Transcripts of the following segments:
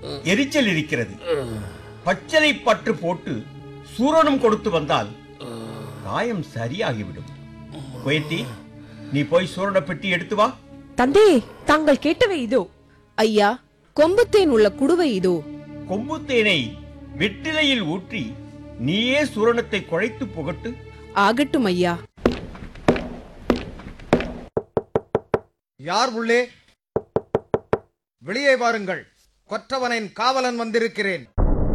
எரிச்சல் இருக்கிறது பச்சளை பற்று போட்டு சூரணம் கொடுத்து வந்தால் காயம் சரியாகிவிடும் குயத்தி நீ போய் சூரண பெட்டி எடுத்து வா தந்தை தாங்கள் கேட்டவை இதோ ஐயா கொம்புத்தேன் உள்ள குடுவை இதோ கொம்பு தேனை வெற்றிலையில் ஊற்றி நீயே சூரணத்தை குழைத்து புகட்டு ஆகட்டும் ஐயா யார் உள்ளே வெளியே வாருங்கள் கொற்றவனின் காவலன் வந்திருக்கிறேன்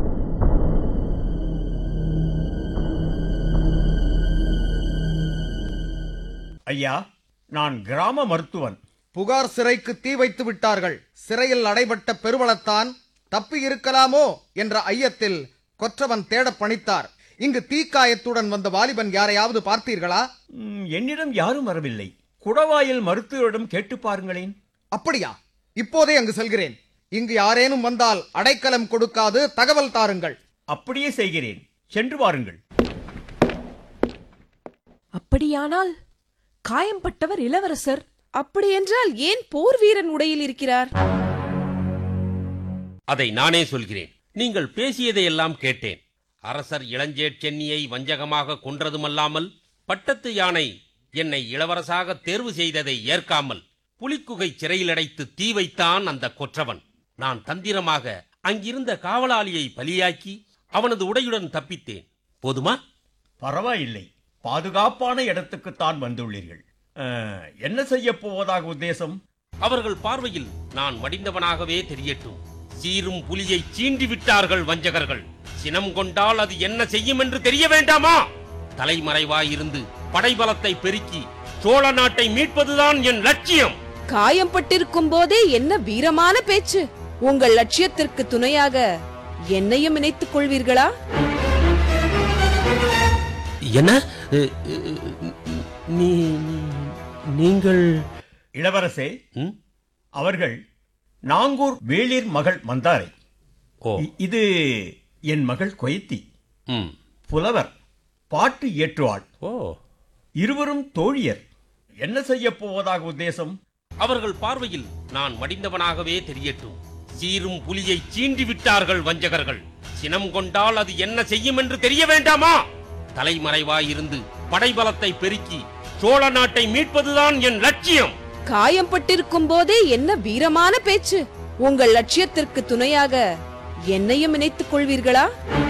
ஐயா நான் கிராம மருத்துவன் புகார் சிறைக்கு தீ வைத்து விட்டார்கள் சிறையில் அடைபட்ட பெருவளத்தான் தப்பி இருக்கலாமோ என்ற ஐயத்தில் கொற்றவன் தேடப் பணித்தார் இங்கு தீக்காயத்துடன் வந்த வாலிபன் யாரையாவது பார்த்தீர்களா ம், என்னிடம் யாரும் வரவில்லை குடவாயில் மருத்துவரிடம் கேட்டு பாருங்களேன் அப்படியா இப்போதே அங்கு செல்கிறேன் இங்கு யாரேனும் வந்தால் அடைக்கலம் கொடுக்காது தகவல் தாருங்கள் அப்படியே செய்கிறேன் சென்று வாருங்கள் அப்படியானால் காயம்பட்டவர் இளவரசர் அப்படியென்றால் ஏன் போர் வீரன் உடையில் இருக்கிறார் அதை நானே சொல்கிறேன் நீங்கள் பேசியதையெல்லாம் கேட்டேன் அரசர் இளஞ்சேட் சென்னியை வஞ்சகமாக கொன்றதுமல்லாமல் பட்டத்து யானை என்னை இளவரசாக தேர்வு செய்ததை ஏற்காமல் புலிக்குகை சிறையில் அடைத்து தீ வைத்தான் அந்த கொற்றவன் நான் தந்திரமாக அங்கிருந்த காவலாளியை பலியாக்கி அவனது உடையுடன் தப்பித்தேன் போதுமா பரவாயில்லை பாதுகாப்பான இடத்துக்குத்தான் வந்துள்ளீர்கள் அஹ், என்ன செய்ய போவதாக உத்தேசம் அவர்கள் பார்வையில் நான் மடிந்தவனாகவே தெரியட்டும் சீரும் புலியை சீண்டி விட்டார்கள் வஞ்சகர்கள் சினம் கொண்டால் அது என்ன செய்யும் என்று தெரிய வேண்டாமா தலைமறைவாயிருந்து படைபலத்தை பெருக்கி சோழ நாட்டை மீட்பதுதான் என் லட்சியம் காயம்பட்டிருக்கும் போதே என்ன வீரமான பேச்சு உங்கள் லட்சியத்திற்கு துணையாக என்னையும் இணைத்துக் கொள்வீர்களா என்ன நீ நீங்கள் இளவரசே அவர்கள் நாங்கூர் வேளிர் மகள் மந்தாரை ஓ இ- இது என் மகள் கொயத்தி ம் புலவர் பாட்டு இயற்றுவாள் ஓ இருவரும் தோழியர் என்ன செய்ய போவதாக உத்தேசம் அவர்கள் பார்வையில் நான் மடிந்தவனாகவே தெரியட்டும் சீரும் புலியை சீண்டி விட்டார்கள் வஞ்சகர்கள் சினம் கொண்டால் அது என்ன செய்யும் என்று தெரிய வேண்டாமா தலைமறைவாயிருந்து படைபலத்தை பெருக்கி சோழ நாட்டை மீட்பதுதான் என் லட்சியம் காயம்பட்டிருக்கும் போதே என்ன வீரமான பேச்சு உங்கள் லட்சியத்திற்கு துணையாக என்னையும் இணைத்துக் கொள்வீர்களா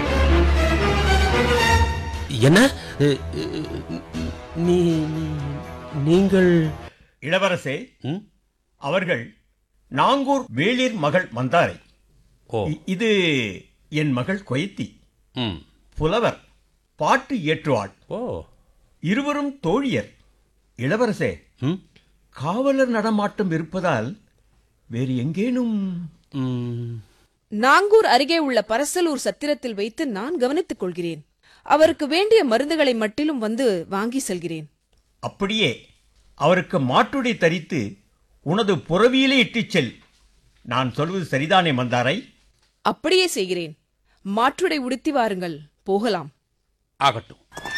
என்ன நீ நீங்கள் இளவரசே அவர்கள் நாங்கூர் வேளிர் மகள் மந்தாரை ஓ இ- இது என் மகள் கொயத்தி ம் புலவர் பாட்டு இயற்றுவாள் ஓ இருவரும் தோழியர் இளவரசே ம் காவலர் நடமாட்டம் இருப்பதால் வேறு எங்கேனும் ம் நாங்கூர் அருகே உள்ள பரசலூர் சத்திரத்தில் வைத்து நான் கவனித்துக் கொள்கிறேன் அவருக்கு வேண்டிய மருந்துகளை மட்டிலும் வந்து வாங்கி செல்கிறேன் அப்படியே அவருக்கு மாட்டுடை தரித்து உனது புறவியிலே இட்டுச் செல் நான் சொல்வது சரிதானே மந்தாரை அப்படியே செய்கிறேன் மாற்றுடை உடுத்தி வாருங்கள் போகலாம் ஆகட்டும்